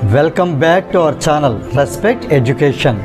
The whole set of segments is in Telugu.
Welcome back to our channel Respect Education.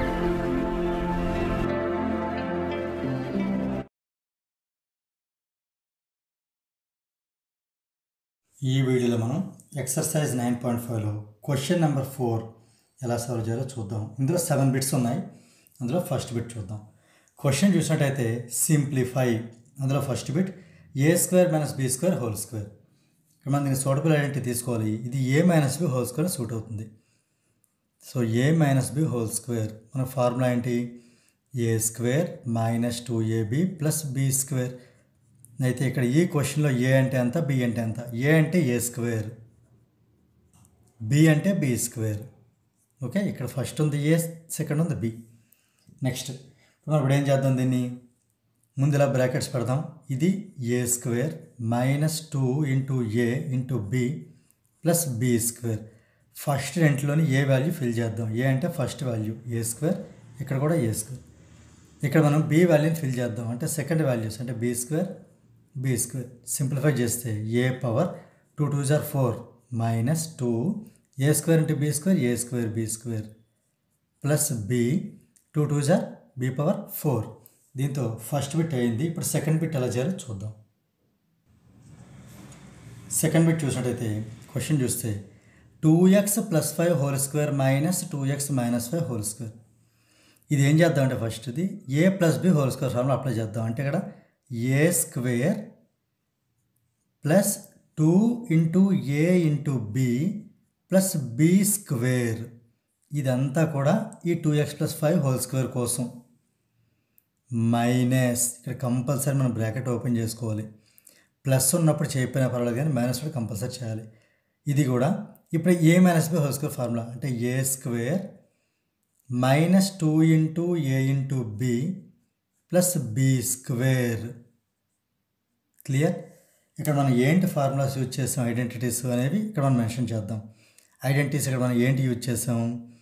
ఈ వీడియోలో మనం ఎక్సర్సైజ్ నైన్ పాయింట్ ఫైవ్లో క్వశ్చన్ నెంబర్ ఫోర్ ఎలా సాల్వ్ చేయాలో చూద్దాం ఇందులో సెవెన్ బిట్స్ ఉన్నాయి అందులో ఫస్ట్ బిట్ చూద్దాం క్వశ్చన్ చూసినట్టయితే సింప్లిఫై అందులో first bit A square minus B square whole square ఇక్కడ మనం దీన్ని సూటబుల్ ఐడెంటిటీ తీసుకోవాలి ఇది A minus B whole square suit అవుతుంది so A minus B whole square మన ఫార్ములా ఏంటి A square minus two AB plus B square అయితే ఇక్కడ ఈ క్వశ్చన్లో ఏ అంటే ఎంత బి అంటే ఎంత ఏ అంటే ఏ స్క్వేర్ బి అంటే బి స్క్వేర్ ఓకే ఇక్కడ ఫస్ట్ ఉంది ఏ సెకండ్ ఉంది బి నెక్స్ట్ మనం ఇప్పుడు ఏం చేద్దాం దీన్ని ముందు ఇలా బ్రాకెట్స్ పెడదాం ఇది ఏ స్క్వేర్ మైనస్ టూ ఇంటూ ఏ into B plus B square first రెంట్లోని ఏ వాల్యూ ఫిల్ చేద్దాం ఏ అంటే ఫస్ట్ వాల్యూ ఏ స్క్వేర్ ఇక్కడ కూడా ఏ స్క్వేర్ ఇక్కడ మనం బి వాల్యూని ఫిల్ చేద్దాం అంటే సెకండ్ వాల్యూస్ అంటే B square B square simplify చేస్తే ఏ పవర్ టూ టూ జార్ four minus two A square into B square A square B square plus B two two జార్ బి పవర్ ఫోర్ దీంతో ఫస్ట్ బిట్ అయింది ఇప్పుడు సెకండ్ బిట్ ఎలా చేయాలో చూద్దాం సెకండ్ బిట్ చూసినట్టయితే క్వశ్చన్ చూస్తే two X plus five whole square minus two X minus five whole square ఇది ఏం చేద్దామంటే ఫస్ట్ది ఏ plus B whole square formula apply చేద్దాం అంటే ఇక్కడ A square plus two into A into B plus B square ఇదంతా కూడా ఈ two X plus five whole square కోసం మైనస్ ఇక్కడ కంపల్సరీ మనం బ్రాకెట్ ఓపెన్ చేసుకోవాలి ప్లస్ ఉన్నప్పుడు చేయకపోయినా పర్వాలేదు కానీ మైనస్ కూడా కంపల్సరీ చేయాలి ఇది కూడా ఇప్పుడు A minus B whole square formula అంటే A square minus two into A into B plus B square clear ఇక్కడ మనం ఏంటి ఫార్ములాస్ యూజ్ చేసాం ఐడెంటిటీస్ అనేవి ఇక్కడ మనం మెన్షన్ చేద్దాం ఐడెంటిటీస్ ఇక్కడ మనం ఏంటి యూజ్ చేసాం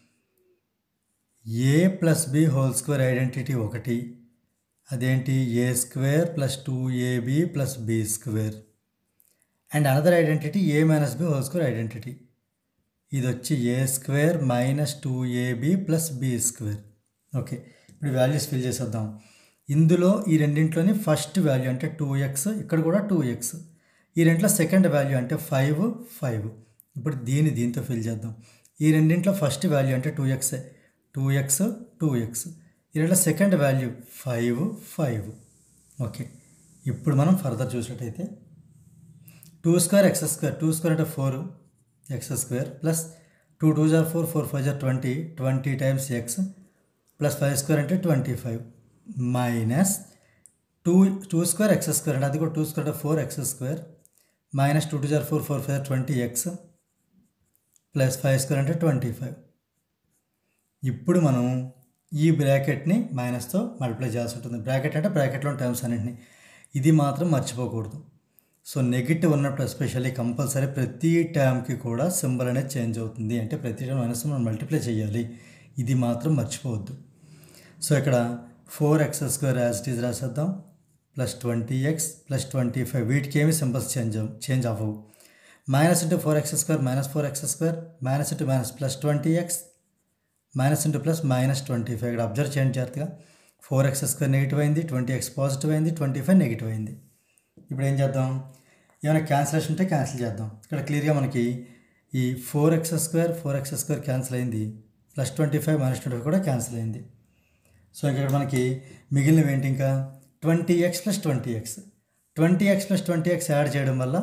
A plus B whole square identity ఒకటి అదేంటి A square plus two AB plus B square and another identity A minus B whole square identity ఇది వచ్చి A square minus two AB plus B square okay ఇప్పుడు వాల్యూస్ ఫిల్ చేసేద్దాం ఇందులో ఈ రెండింటిలోని ఫస్ట్ వాల్యూ అంటే టూ ఎక్స్ ఇక్కడ కూడా టూ ఎక్స్ ఈ రెంట్లో సెకండ్ వాల్యూ అంటే ఫైవ్ ఫైవ్ ఇప్పుడు దీన్ని దీంతో ఫిల్ చేద్దాం ఈ రెండింట్లో ఫస్ట్ వాల్యూ అంటే two X two X two X ఈ రెంట్లో second value five five okay ఇప్పుడు మనం ఫర్దర్ చూసినట్టయితే two square X square two square అంటే four X square plus two two జార్ ఫోర్ ఫోర్ ఫైవ్ జార్ twenty twenty times X plus five square అంటే twenty five minus two two square X square అంటే అది కూడా టూ స్క్వేర్ అంటే four X square minus two two జార్ four four five twenty X plus five square అంటే ట్వంటీ ఫైవ్ ఇప్పుడు మనం ఈ బ్రాకెట్ని మైనస్తో మల్టిప్లై చేయాల్సి ఉంటుంది బ్రాకెట్ అంటే బ్రాకెట్లో టర్మ్స్ అన్నింటినీ ఇది మాత్రం మర్చిపోకూడదు సో నెగిటివ్ ఉన్నప్పుడు ఎస్పెషల్లీ కంపల్సరీ ప్రతి టర్మ్కి కూడా సింబల్ అనేది చేంజ్ అవుతుంది అంటే ప్రతి టర్మ్ మైనస్ మనం మల్టిప్లై చేయాలి ఇది మాత్రం మర్చిపోవద్దు సో ఇక్కడ four X square as it is రాసేద్దాం plus twenty X plus twenty five వీటికి ఏమి సింబల్స్ చేంజ్ చేంజ్ అవ్వవు minus into four X square minus four X square minus into minus plus twenty X minus into plus minus twenty five ఇక్కడ అబ్జర్వ్ చేయండి జాగ్రత్తగా ఫోర్ ఎక్స్ స్క్వేర్ నెగిటివ్ అయింది ట్వంటీ ఎక్స్ పాజిటివ్ అయింది ట్వంటీ ఫైవ్ నెగిటివ్ అయింది ఇప్పుడు ఏం చేద్దాం ఏమైనా క్యాన్సిలేషన్ ఉంటే క్యాన్సిల్ చేద్దాం ఇక్కడ క్లియర్గా మనకి ఈ four X square four X square cancel అయింది plus twenty five minus twenty five కూడా క్యాన్సిల్ అయింది సో ఇక్కడ మనకి మిగిలినవి ఏంటి ఇంకా twenty X plus twenty X twenty X plus twenty X add చేయడం వల్ల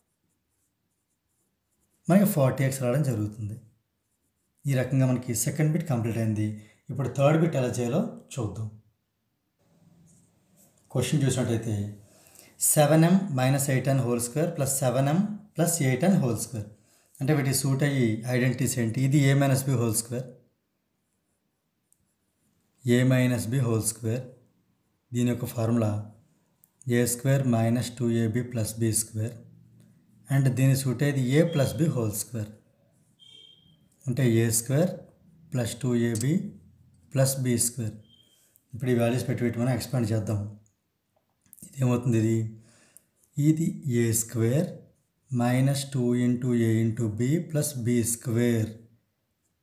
మనకి ఫార్టీ ఎక్స్ రావడం జరుగుతుంది ఈ రకంగా మనకి సెకండ్ బిట్ కంప్లీట్ అయింది ఇప్పుడు థర్డ్ బిట్ ఎలా చేయాలో చూద్దాం క్వశ్చన్ చూసినట్టయితే seven M minus eight N whole square plus seven M plus eight N whole square అంటే వీటి సూట్ అయ్యి ఐడెంటిటీస్ ఏంటి ఇది A minus B whole square A minus B whole square దీని యొక్క formula A square minus two AB plus B square and దీని సూట్ అయ్యేది A plus B whole square అంటే A square plus two AB plus B square ఇప్పుడు ఈ వాల్యూస్ పెట్టి పెట్టి మనం ఎక్స్పాండ్ చేద్దాం ఇది ఏమవుతుంది ఇది ఇది ఏ స్క్వేర్ మైనస్ టూ ఇంటూ ఏ into B plus B square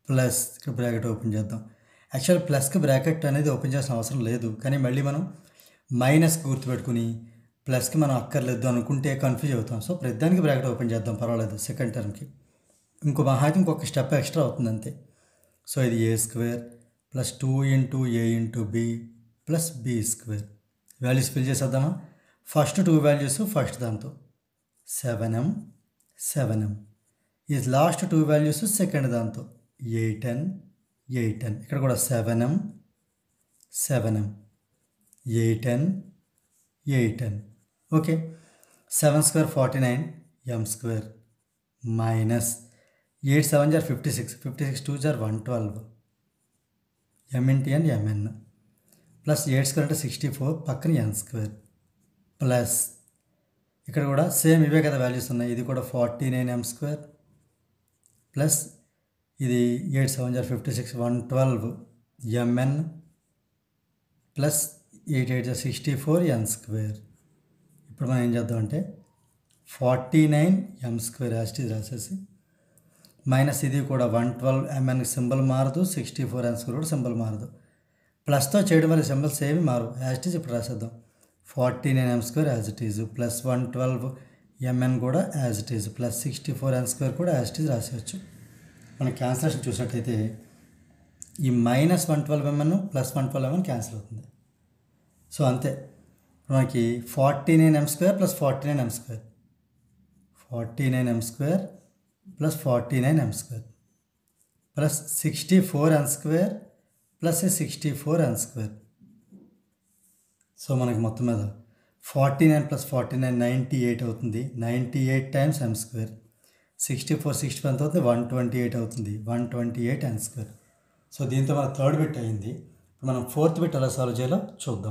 plus ఇక్కడ బ్రాకెట్ ఓపెన్ చేద్దాం యాక్చువల్ ప్లస్కి బ్రాకెట్ అనేది ఓపెన్ చేసిన అవసరం లేదు కానీ మళ్ళీ మనం మైనస్కి గుర్తుపెట్టుకుని ప్లస్కి మనం అక్కర్లేదు అనుకుంటే కన్ఫ్యూజ్ అవుతాం సో ప్రతిదానికి బ్రాకెట్ ఓపెన్ చేద్దాం పర్వాలేదు సెకండ్ టర్మ్కి ఇంకో మహా అయితే ఇంకొక స్టెప్ ఎక్స్ట్రా అవుతుంది అంతే సో ఇది ఏ స్క్వేర్ ప్లస్ టూ ఇంటూ ఏ into B plus B square values fill చేసేద్దామా ఫస్ట్ టూ వాల్యూస్ ఫస్ట్ దాంతో సెవెన్ ఎం సెవెన్ ఎం ఈ లాస్ట్ టూ వాల్యూస్ సెకండ్ దాంతో ఎయిట్ ఎన్ ఎయిట్ ఎన్ ఇక్కడ కూడా seven m seven m eight n eight n okay seven square forty nine m square minus eight seven జార్ fifty six fifty six two జార్ వన్ ట్వెల్వ్ ఎంఎన్టీ and m n plus eight square అంటే సిక్స్టీ ఫోర్ పక్కన ఎన్ స్క్వేర్ ప్లస్ ఇక్కడ కూడా సేమ్ ఇవే కదా వాల్యూస్ ఉన్నాయి ఇది కూడా forty nine m square plus ఇది ఎయిట్ సెవెన్ జార్ fifty six one twelve m n plus eight eight జార్ సిక్స్టీ ఫోర్ ఎన్ స్క్వేర్ ఇప్పుడు మనం ఏం చేద్దాం అంటే forty nine m square as it is రాసేసి మైనస్ ఇది కూడా వన్ ట్వెల్వ్ ఎంఎన్ సింబల్ మారదు సిక్స్టీ ఫోర్ ఎన్ స్క్వేర్ కూడా సింబల్ మారదు ప్లస్తో చేయడం వల్ల సింబల్స్ ఏమి మారు యాజ్ ఇట్ ఈజ్ ఇప్పుడు రాసేద్దాం forty nine m square as it is plus one twelve m n కూడా as it is plus sixty four n square కూడా యాజ్ ఇట్ ఈజ్ రాసేయచ్చు మనం క్యాన్సలేషన్ చూసినట్టయితే ఈ minus one twelve m n plus one twelve m n cancel అవుతుంది సో అంతే మనకి forty nine m square plus forty nine m square forty nine m square plus forty nine m square plus sixty four n square plus sixty four n square so మనకి మొత్తం మీద forty nine plus forty nine ninety eight అవుతుంది ninety eight times m square sixty four sixty ఎంత అవుతుంది వన్ ట్వంటీ ఎయిట్ అవుతుంది one twenty eight n square so దీంతో మన థర్డ్ బిట్ అయింది ఇప్పుడు మనం ఫోర్త్ బిట్ ఎలా సాల్వ్ చేయాలో చూద్దాం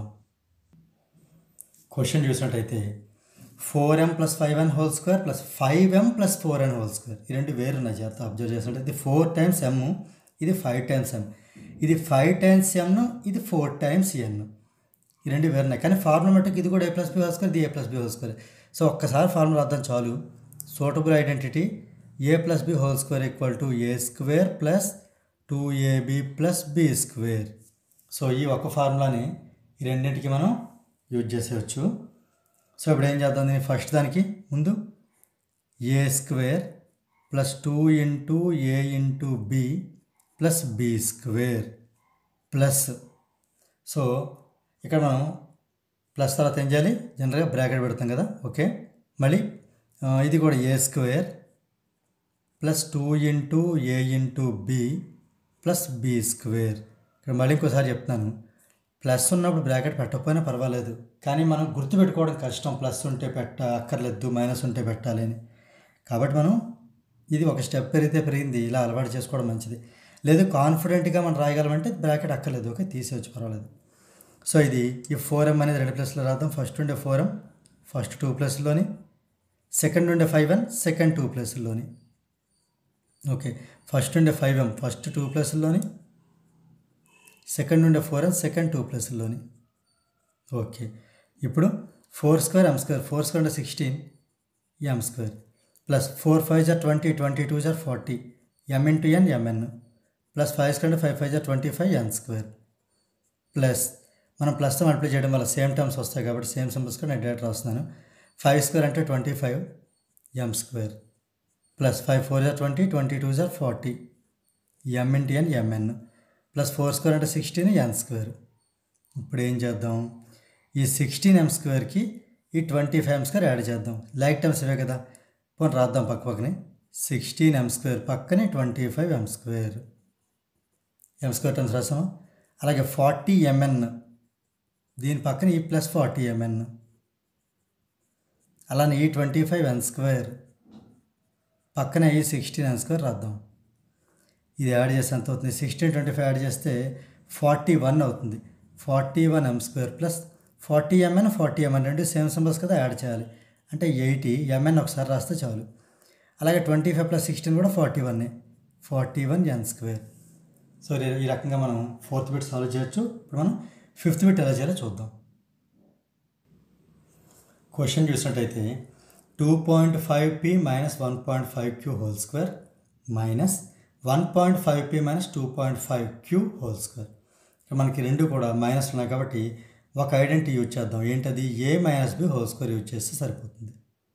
క్వశ్చన్ చూసినట్టయితే four m plus five n whole square plus five m plus four n whole square ఈ రెండు వేరు ఉన్నాయి జాగ్రత్త అబ్జర్వ్ చేసినట్టయితే ఫోర్ టైమ్స్ ఎమ్ ఇది ఫైవ్ టైమ్స్ ఎమ్ ఇది ఫైవ్ టైమ్స్ ఎమ్ను ఇది ఫోర్ టైమ్స్ ఎన్ ఈ రెండు వేరున్నాయి కానీ ఫార్ములా మట్టుకు ఇది కూడా a plus B whole square ఇది a plus B whole square so ఒక్కసారి ఫార్ములా అర్థం చాలు suitable identity a plus B whole square equal to a square plus two AB plus B square so ఈ ఒక్క ఫార్ములాని ఈ రెండింటికి మనం యూజ్ చేసేయచ్చు సో ఇప్పుడు ఏం చేద్దాం దీన్ని ఫస్ట్ దానికి ముందు a square plus two into A into B plus B square plus so ఇక్కడ మనం ప్లస్ తర్వాత ఏం చేయాలి జనరల్గా బ్రాకెట్ పెడతాం కదా ఓకే మళ్ళీ ఆ, ఇది కూడా a square plus two into A into B plus B square ఇక్కడ మళ్ళీ ఇంకోసారి చెప్తున్నాను ప్లస్ ఉన్నప్పుడు బ్రాకెట్ పెట్టకపోయినా పర్వాలేదు కానీ మనం గుర్తుపెట్టుకోవడం కష్టం ప్లస్ ఉంటే పెట్ట అక్కర్లేదు మైనస్ ఉంటే పెట్టాలి అని కాబట్టి మనం ఇది ఒక స్టెప్ పెరిగితే పెరిగింది ఇలా అలవాటు చేసుకోవడం మంచిది లేదు కాన్ఫిడెంట్గా మనం రాయగలమంటే బ్రాకెట్ అక్కర్లేదు ఓకే తీసేయచ్చు పర్వాలేదు సో ఇది ఈ ఫోర్ ఎం అనేది రెండు ప్లస్లో రాద్దాం ఫస్ట్ ఉండే ఫోర్ ఎం ఫస్ట్ టూ ప్లస్లోని సెకండ్ ఉండే ఫైవ్ ఎన్ సెకండ్ టూ ప్లస్లోని ఓకే ఫస్ట్ ఉండే ఫైవ్ ఎం ఫస్ట్ టూ ప్లస్లోని సెకండ్ ఉండే ఫోర్ ఎం సెకండ్ టూ ప్లస్లోని ఓకే ఇప్పుడు four square m square four square అంటే sixteen m square plus four five జార్ ట్వంటీ ట్వంటీ టూ జార్ forty m into n m n plus five square అంటే ఫైవ్ ఫైవ్ జార్ twenty five n square plus మనం ప్లస్తో మల్టిప్లై చేయడం వల్ల సేమ్ టర్మ్స్ వస్తాయి కాబట్టి సేమ్ సింబల్స్ కూడా నేను డైరెక్ట్ రాస్తున్నాను ఫైవ్ స్క్వేర్ అంటే twenty five m square plus five four జార్ ట్వంటీ ట్వంటీ టూ జార్ forty m into n m n plus four square అంటే సిక్స్టీన్ ఎన్ స్క్వేర్ ఇప్పుడు ఏం చేద్దాం ఈ సిక్స్టీన్ ఎం స్క్వేర్కి ఈ twenty five m square add చేద్దాం లైక్ టర్మ్స్ ఇవే కదా పోనీ రాద్దాం పక్క పక్కనే సిక్స్టీన్ ఎం స్క్వేర్ పక్కనే twenty five m square m square terms రాసామా అలాగే ఫార్టీ ఎంఎన్ దీని పక్కన ఈ ప్లస్ ఫార్టీ ఎంఎన్ అలానే ఈ ట్వంటీ ఫైవ్ ఎన్ స్క్వేర్ పక్కన ఈ సిక్స్టీన్ ఎన్ స్క్వేర్ రాద్దాం ఇది యాడ్ చేస్తే ఎంత అవుతుంది సిక్స్టీన్ ట్వంటీ ఫైవ్ యాడ్ చేస్తే ఫార్టీ వన్ అవుతుంది forty one m square plus forty m n forty m n రెండు సేమ్ సింబల్స్ కదా యాడ్ చేయాలి అంటే ఎయిటీ ఎంఎన్ ఒకసారి రాస్తే చాలు అలాగే ట్వంటీ ఫైవ్ ప్లస్ సిక్స్టీన్ కూడా ఫార్టీ వన్నే forty one n square so ఈ- ఈ రకంగా మనం ఫోర్త్ బిట్ సాల్వ్ చేయొచ్చు ఇప్పుడు మనం ఫిఫ్త్ బిట్ ఎలా చేయాలో చూద్దాం క్వశ్చన్ చూసినట్టయితే two point five p minus one point five q whole square minus one point five p minus two point five q whole square ఇక్కడ మనకి రెండు కూడా మైనస్ ఉన్నాయి కాబట్టి ఒక ఐడెంటిటీ యూజ్ చేద్దాం ఏంటది a minus B whole square use చేస్తే సరిపోతుంది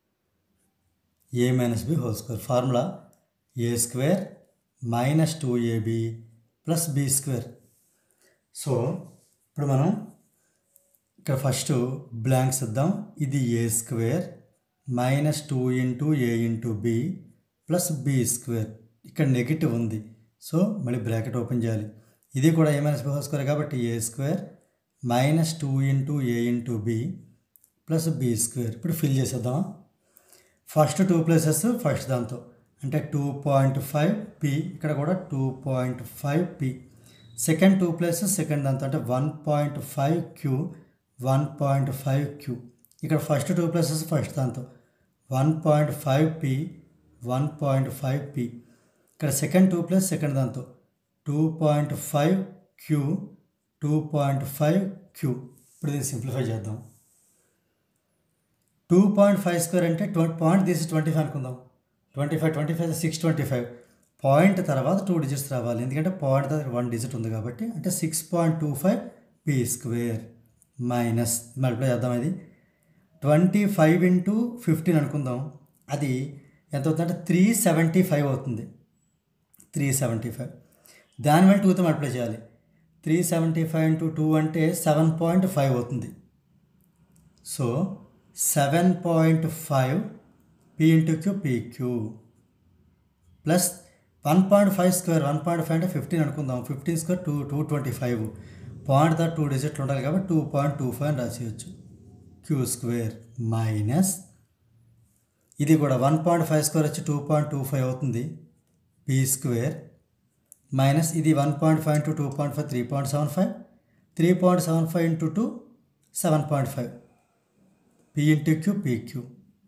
a minus B whole square formula A square minus two AB plus B square so ఇప్పుడు మనం ఇక్కడ ఫస్ట్ బ్లాంక్స్ ఇద్దాం ఇది ఏ స్క్వేర్ మైనస్ టూ ఇంటూ ఏ into B plus B square ఇక్కడ నెగిటివ్ ఉంది సో మళ్ళీ బ్రాకెట్ ఓపెన్ చేయాలి ఇది కూడా a minus B whole square కాబట్టి a square minus two into A into B plus B square ఇప్పుడు ఫిల్ చేసేద్దామా ఫస్ట్ టూ ప్లేసెస్ ఫస్ట్ దాంతో అంటే టూ పాయింట్ ఫైవ్ పి ఇక్కడ కూడా two point five p second two places second దాంతో అంటే one point five q one point five q ఇక్కడ ఫస్ట్ టూ ప్లేసెస్ ఫస్ట్ దాంతో one point five p one point five p ఇక్కడ సెకండ్ టూ ప్లస్ సెకండ్ దాంతో two point five q two point five q ఇప్పుడు దీన్ని సింప్లిఫై చేద్దాం టూ పాయింట్ ఫైవ్ స్క్వేర్ అంటే ట్వంటీ పాయింట్ తీసి ట్వంటీ ఫైవ్ అనుకుందాం twenty five twenty five six twenty five point తర్వాత టూ డిజిట్స్ రావాలి ఎందుకంటే పాయింట్ దగ్గర వన్ డిజిట్ ఉంది కాబట్టి అంటే six point two five p square minus multiply చేద్దాం ఇది ట్వంటీ ఫైవ్ ఇంటూ ఫిఫ్టీన్ అనుకుందాం అది ఎంత అవుతుందంటే త్రీ సెవెంటీ ఫైవ్ అవుతుంది త్రీ సెవెంటీ ఫైవ్ దాని వల్ల టూతో మల్టిప్లై చేయాలి three seventy five into two అంటే సెవెన్ పాయింట్ ఫైవ్ అవుతుంది so seven point five p into q p q plus one point five square one point five అంటే ఫిఫ్టీన్ అనుకుందాం fifteen square two two twenty five point దా టూ డిజిట్లు ఉండాలి కాబట్టి టూ పాయింట్ టూ ఫైవ్ అని రాసేయచ్చు క్యూ స్క్వేర్ మైనస్ ఇది కూడా వన్ పాయింట్ ఫైవ్ స్క్వేర్ వచ్చి టూ పాయింట్ టూ ఫైవ్ అవుతుంది పీ స్క్వేర్ మైనస్ ఇది one point five into two point five three point seven five three point seven five into two seven point five p into q p q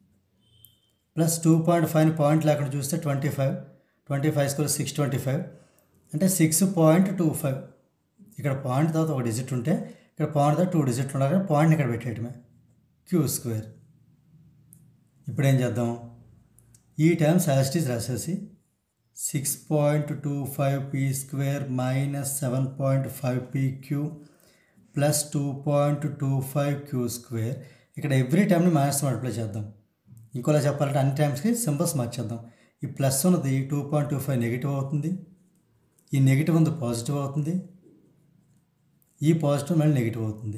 plus two point five point లేకుండా చూస్తే twenty five twenty five square six twenty five అంటే సిక్స్ పాయింట్ టూ ఫైవ్ ఇక్కడ పాయింట్ తర్వాత ఒక డిజిట్ ఉంటే ఇక్కడ పాయింట్ తర్వాత టూ డిజిట్లు ఉండాలి పాయింట్ ఇక్కడ పెట్టేయటమే క్యూ స్క్వేర్ ఇప్పుడు ఏం చేద్దాం ఈ టైం సాస్టీస్ రాసేసి six point two five p square minus seven point five p q plus two point two five q square ఇక్కడ ఎవ్రీ టైంని మైనస్ మల్టిప్లై చేద్దాం ఇంకోలా చెప్పాలంటే అన్ని టైమ్స్కి సింబల్స్ మార్చేద్దాం ఈ ప్లస్ ఉన్నది two point two five negative అవుతుంది ఈ నెగిటివ్ ఉంది పాజిటివ్ అవుతుంది ఈ పాజిటివ్ మళ్ళీ నెగిటివ్ అవుతుంది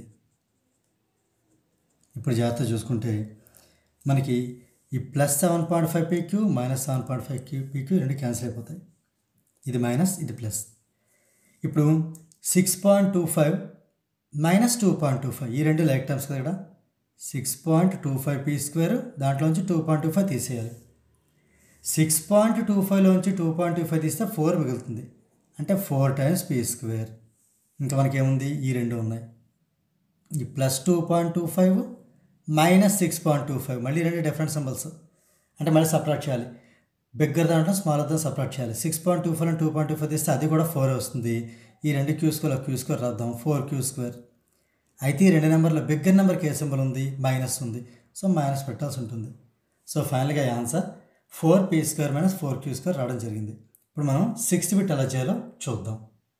ఇప్పుడు జాగ్రత్త చూసుకుంటే మనకి ఈ plus seven point five p q minus seven point five q p q రెండు క్యాన్సిల్ అయిపోతాయి ఇది మైనస్ ఇది ప్లస్ ఇప్పుడు six point two five minus two point two five ఈ రెండు లైక్ టర్మ్స్ కదా ఇక్కడ six point two five p square దాంట్లోంచి టూ పాయింట్ టూ ఫైవ్ తీసేయాలి సిక్స్ పాయింట్ టూ ఫైవ్లోంచి టూ పాయింట్ టూ ఫైవ్ తీస్తే ఫోర్ మిగులుతుంది అంటే ఫోర్ టైమ్స్ పీ స్క్వేర్ ఇంకా మనకి ఏముంది ఈ రెండు ఉన్నాయి ఈ plus two point two five minus six point two five మళ్ళీ రెండు డిఫరెంట్ సింబల్స్ అంటే మళ్ళీ సపరేట్ చేయాలి బిగ్గర్ దాంట్లో స్మాలర్ దాన్ని సపరేట్ చేయాలి six point two five two point two five తీస్తే అది కూడా ఫోర్ వస్తుంది ఈ రెండు క్యూ స్క్వేర్ క్యూ స్క్వేర్ రాద్దాం ఫోర్ క్యూ స్క్వేర్ అయితే ఈ రెండు నెంబర్లో బిగ్గర్ నెంబర్కి ఏ సింబల్ ఉంది మైనస్ ఉంది సో మైనస్ పెట్టాల్సి ఉంటుంది సో ఫైనల్గా answer four p square minus four q square రావడం జరిగింది ఇప్పుడు మనం సిక్స్త్ బిట్ ఎలా చేయాలో చూద్దాం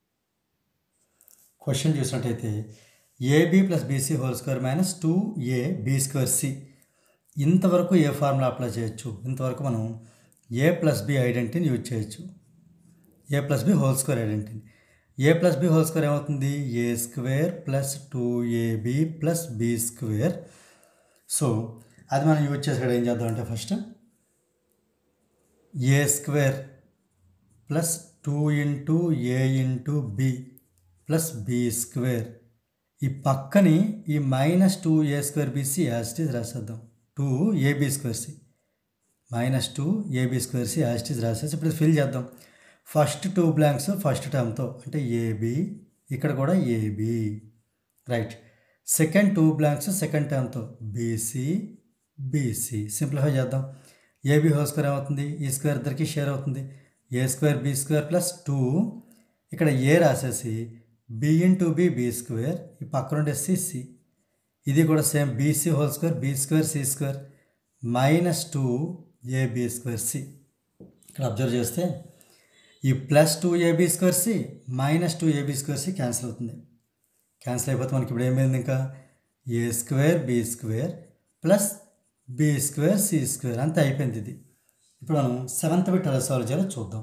క్వశ్చన్ చూసినట్టయితే a b plus b c whole square minus two a b square c ఇంతవరకు ఏ ఫార్ములా అప్లై చేయొచ్చు ఇంతవరకు మనం ఏ ప్లస్ బి ఐడెంటిటీని యూజ్ చేయొచ్చు a plus B whole square identity a plus B whole square ఏమవుతుంది a square plus two AB plus B square so అది మనం యూజ్ చేసాడు ఏం చేద్దామంటే first a square plus two into A into B plus B square ఈ పక్కని ఈ minus two A square BC as it is రాసేద్దాం two AB square C minus two AB square C as it is రాసేసి ఇప్పుడు ఫిల్ చేద్దాం ఫస్ట్ టూ బ్లాంక్స్ ఫస్ట్ టర్మ్తో అంటే ఏబి ఇక్కడ కూడా AB right second two blanks second టర్మ్తో బీసీ బీసీ సింప్లిఫై చేద్దాం ఏబి హోల్ స్క్వేర్ ఏమవుతుంది ఈ స్క్వేర్ ఇద్దరికి షేర్ అవుతుంది A square B square plus two ఇక్కడ ఏ రాసేసి B into B B square ఈ పక్కన ఉండేసి సి ఇది కూడా same BC whole square B square C square minus two AB square C ఇక్కడ అబ్జర్వ్ చేస్తే ఈ plus two AB square C minus two AB square C cancel అవుతుంది క్యాన్సిల్ అయిపోతే మనకి ఇప్పుడు ఏమైంది ఇంకా A square B square plus B square C square అంతే అయిపోయింది ఇది ఇప్పుడు మనం సెవెంత్ బిట్ ఎలా సాల్వ్ చేయాలో చూద్దాం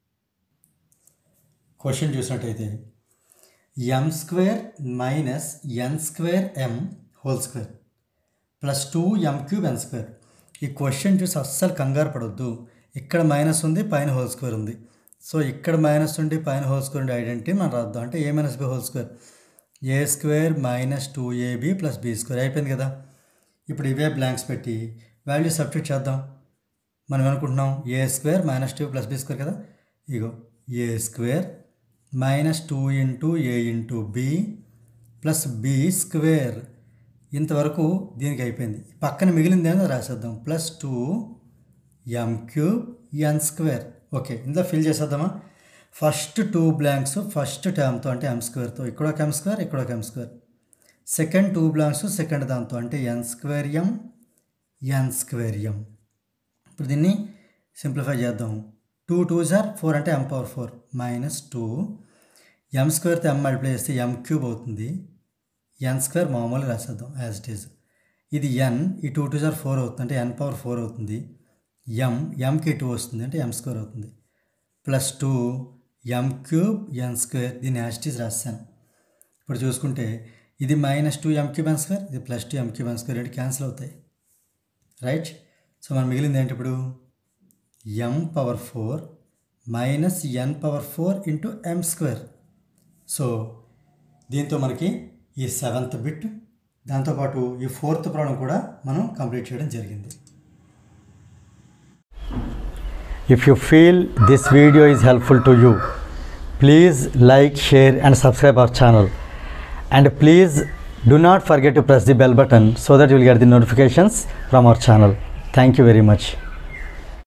క్వశ్చన్ చూసినట్టయితే M square minus N square M whole square plus two M cube N square ఈ క్వశ్చన్ చూసి అస్సలు కంగారు పడొద్దు ఇక్కడ మైనస్ ఉంది పైన హోల్ స్క్వేర్ ఉంది సో ఇక్కడ మైనస్ ఉండి పైన హోల్ స్క్వేర్ ఉండి ఐడెంటిటీ మనం రాద్దాం అంటే A minus B whole square A square minus two AB plus B square అయిపోయింది కదా ఇప్పుడు ఇవే బ్లాంక్స్ పెట్టి వాల్యూ సబ్స్టిట్యూట్ చేద్దాం మనం అనుకుంటున్నాం A square minus two plus B square కదా ఇగో A square minus two into A into B plus B square ఇంతవరకు దీనికి అయిపోయింది పక్కన మిగిలింది ఏమో రాసేద్దాం plus two M cube N square okay ఇందులో ఫిల్ చేసేద్దామా ఫస్ట్ టూ బ్లాంక్స్ ఫస్ట్ టర్మ్తో అంటే ఎం స్క్వేర్తో ఇక్కడ ఒక ఎం స్క్వేర్ ఇక్కడ ఒక M square second two blanks second దాంతో అంటే ఎన్ స్క్వేర్ ఎం ఎన్ స్క్వేర్ ఎం ఇప్పుడు దీన్ని సింప్లిఫై చేద్దాం టూ టూ జార్ ఫోర్ అంటే M power four minus two M స్క్వేర్తో ఎం మల్టిప్లై చేస్తే ఎం క్యూబ్ అవుతుంది ఎన్ స్క్వేర్ మామూలుగా రాసేద్దాం యాజ్ ఇట్ ఈజ్ ఇది ఎన్ ఈ టూ టూ జార్ ఫోర్ అవుతుంది అంటే ఎన్ పవర్ ఫోర్ అవుతుంది ఎం ఎంకి టూ వస్తుంది అంటే ఎం స్క్వేర్ అవుతుంది plus two M cube N square దీన్ని యాజ్ ఇట్ ఈజ్ రాశాను ఇప్పుడు చూసుకుంటే ఇది minus two M cube N square ఇది plus two M cube N square రెండు క్యాన్సిల్ అవుతాయి రైట్ సో మనం మిగిలింది ఏంటి ఇప్పుడు M power four minus N power four into M square so దీంతో మనకి ఈ సెవెంత్ బిట్ దాంతోపాటు ఈ ఫోర్త్ ప్రాబ్లం కూడా మనం కంప్లీట్ చేయడం జరిగింది If you feel this video is helpful to you, please like, share and subscribe our channel. And please do not forget to press the bell button so that you will get the notifications from our channel. Thank you very much.